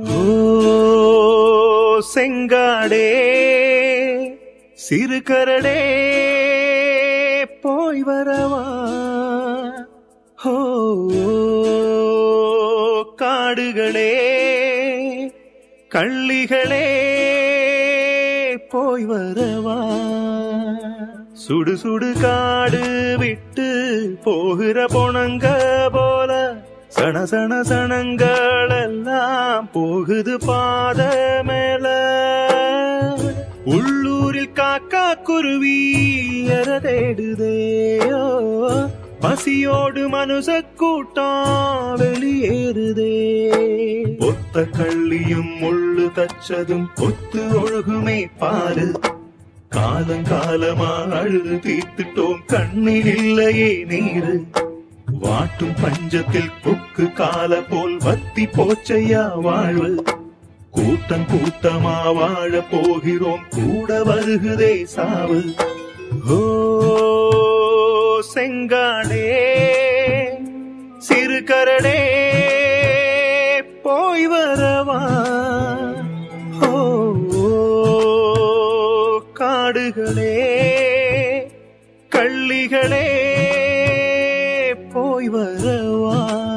ஓ செங்காடே சிறு கரடே போய் வரவா ஓ காடுகளே கள்ளிகளே போய் வரவா சுடு சுடு காடு விட்டு போகிற பொணங்க போல சண சண சணங்கள் எல்லாம் போகுது பாத மேல உள்ளூரில் காக்கா குருவி எர தேடுதேயோ பசியோடு மனுஷ கூட்டம் வெளியேறுதே ஒத்த கள்ளியும் முள்ளு தச்சதும் கொத்து ஒழுகுமே பாரு காலங்காலமா அழுது தீர்த்துட்டோம் கண்ணில் இல்லையே நீரு வாட்டும் பஞ்சத்தில் கொக்கு கால போல் வத்தி போச்சையா வாழ்வு கூட்டம் கூட்டமா வாழ போகிறோம் கூட வருகுதே சாவு ஓ செங்காடே சிறு கரடே போய் வரவா ஓ காடுகளே கள்ளிகளே போய் வரவா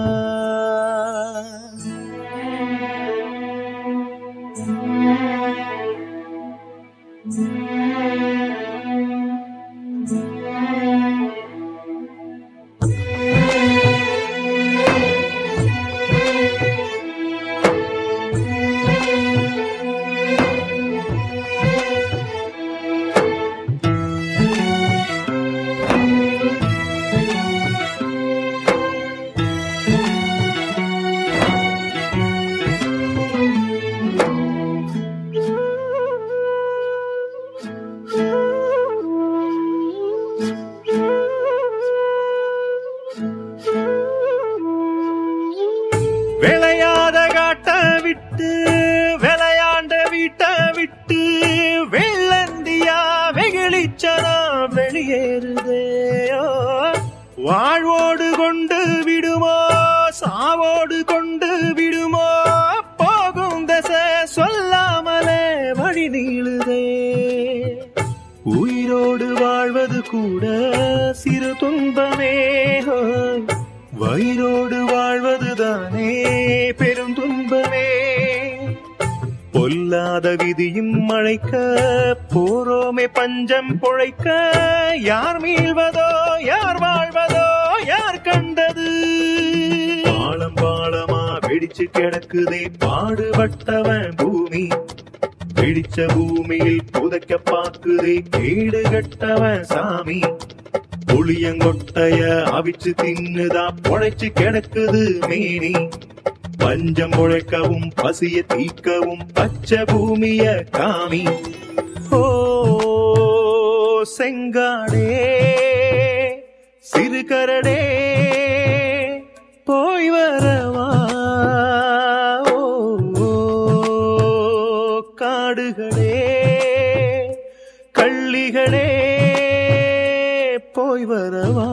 விளையாத காட்ட விட்டு விளையாண்ட வீட்டை விட்டு வெள்ளந்தியா வெகுளிச்சனா வெளியேறுதேயோ வாழ்வோடு கொண்டு விடுமோ சாவோடு கொண்டு விடுமோ போகும் தசை சொல்லாமலே வழி நீளுதே உயிரோடு வாழ்வது கூட சிறு துன்பமே ஹோய். வயிறோடு வாழ்வதுதானே பெரும் துன்பமே பொல்லாத விதியும் மழைக்க போரோமே பஞ்சம் பொழைக்க யார் மீள்வதோ யார் வாழ்வதோ யார் கண்டது பாலம் பாலமா வெடிச்சு கிடக்குதே பாடுபட்டவன் பூமி பிடிச்ச பூமியில் புதைக்க பாக்குதே கேடு கட்டவன் சாமி புளியங்கொட்டைய அவிச்சு தின்னுதா பொழைச்சு கிடக்குது மேனி பஞ்சம் உழைக்கவும் பசிய தீக்கவும் பச்சை பூமிய காமி ஓ செங்காடே சிறு கரடே போய் வரவா ஓ, காடுகளே கள்ளிகளே போய் வரவா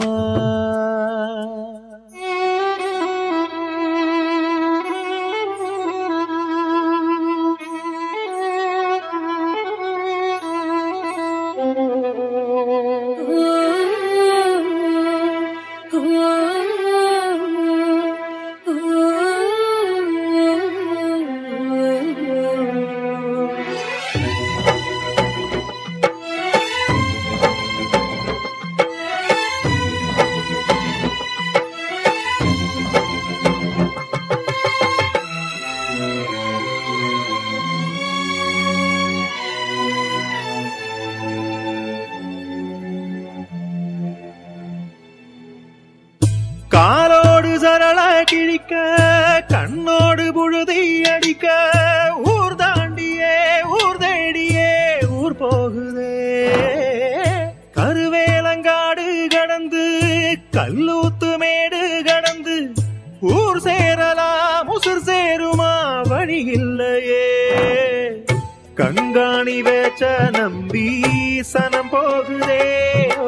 காலோடு சரள கிழிக்க கண்ணோடு புழுதி அடிக்க ஊர் தாண்டியே ஊர் தேடியே ஊர் போகுதே கருவேலங்காடு கடந்து கல்லூத்து மேடு கடந்து ஊர் சேரலாம் உசுர் சேருமா வழி இல்லையே கண்காணி வேச்ச நம்பி சனம் போகுதே ஓ,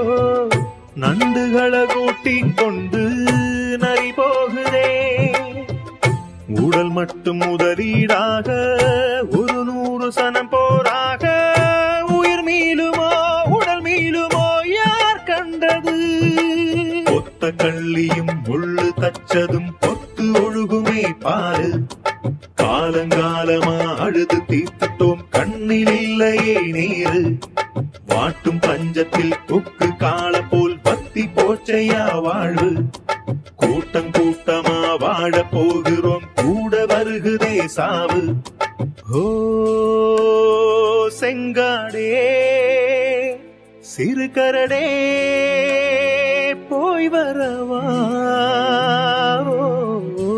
நண்டுகளை கூட்டிக் கொண்டு நரி போகுதே உடல் மட்டும் முதலீடாக ஒரு நூறு சனம் போராக உயிர் மீளுமோ உடல் மீளுமோ யார் கண்டது ஒத்த கள்ளியும் முள்ளு தச்சதும் பொத்து ஒழுகுமே பாரு காலங்காலமா அழுது தீர்த்துட்டோம் கண்ணில் இல்லையே நீரு வாட்டும் பஞ்சத்தில் கொக்கு கால போல் பத்தி போச்சையா வாழ்வு கூட்டம் கூட்டமா வாழ போகிறோம் கூட வருகுதே சாவு ஓ செங்காடே சிறு கரடே போய் வரவா ஓ,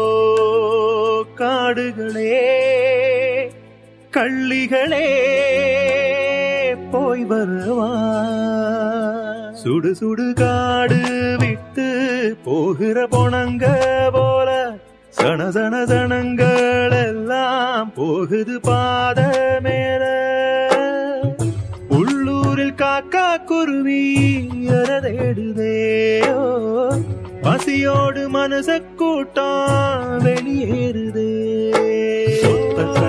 காடுகளே கள்ளிகளே போய் வரவா சுடு சுடு காடு விட்டு போகிற பொணங்க போல சன சன சனங்கள் எல்லாம் போகுது பாத மேல உள்ளூரில் காக்கா குருவி தேடுதேயோ பசியோடு மனச கூட்டம் வெளியேறுதே சொத்த